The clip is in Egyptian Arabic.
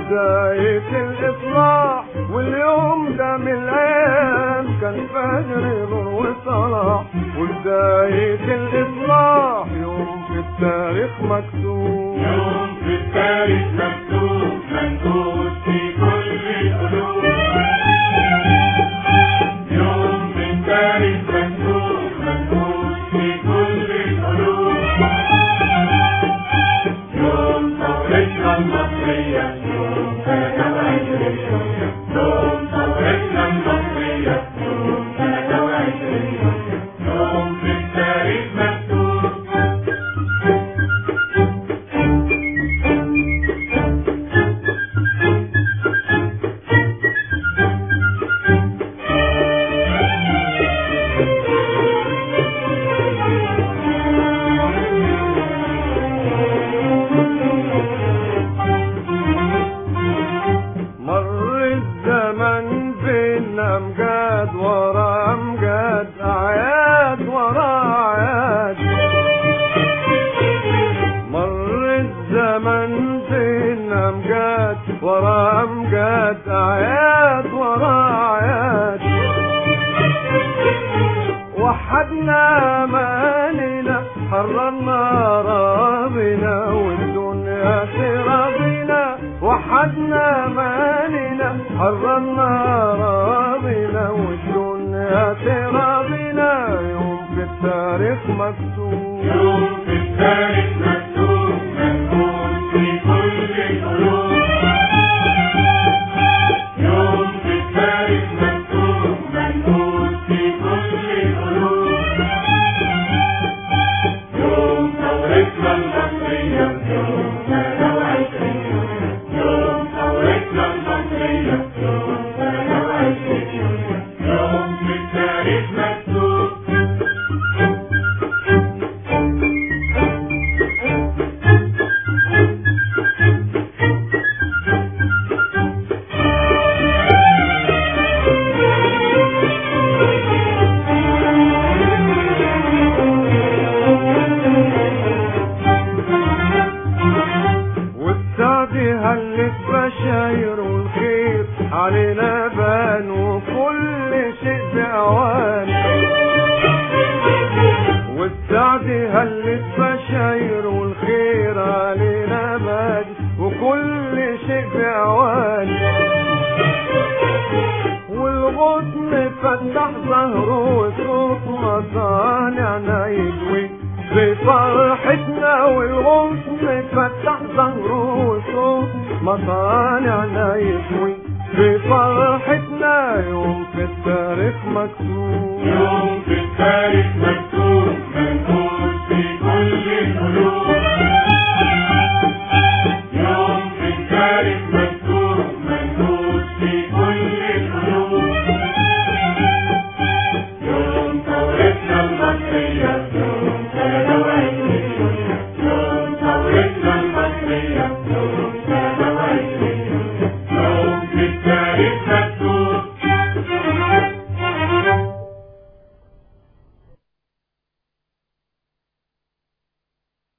وبداية الإصلاح واليوم ده من الأيام كان فجر نور وصلاح وبداية الإصلاح يوم في التاريخ مكتوب يوم في التاريخ مكتوب منقوش في كل القلوب يوم في التاريخ مكتوب منقوش في كل القلوب يوم ثورتنا المصرية يوم 23 يوم ثورتنا المصرية يوم 23 يوم في التاريخ مكتوب مر الزمن بين امجاد ورا امجاد اعياد ورا اعياد مر الزمن بين امجاد ورا امجاد اعياد ورا اعياد وحدنا اماننا حررنا راضنا والدنيا تراضينا وحدنا اماننا حررنا راضنا والدنيا تراضينا يوم في التاريخ مكتوب يوم في التاريخ مكتوب منقوش في كل القلوب يوم في التاريخ مكتوب منقوش في كل القلوب يوم ثورتنا المصرية يوم 23 يوم ثورتنا المصرية يوم 23 يوم في التاريخ مكتوب والسعد هلت بشاير والخير علينا بان وكل شيء بأوان والسعد هلت بشاير والخير علينا بان وكل شيء بأوان والغصن فتح ظهره وصوت مصانعنا يجوي بفرحتنا والغصن فتح ظهره وصوت مصانعنا يجوي بفرحتنا يوم في التاريخ مكتوب يوم في التاريخ مكتوب منقوش في كل القلوب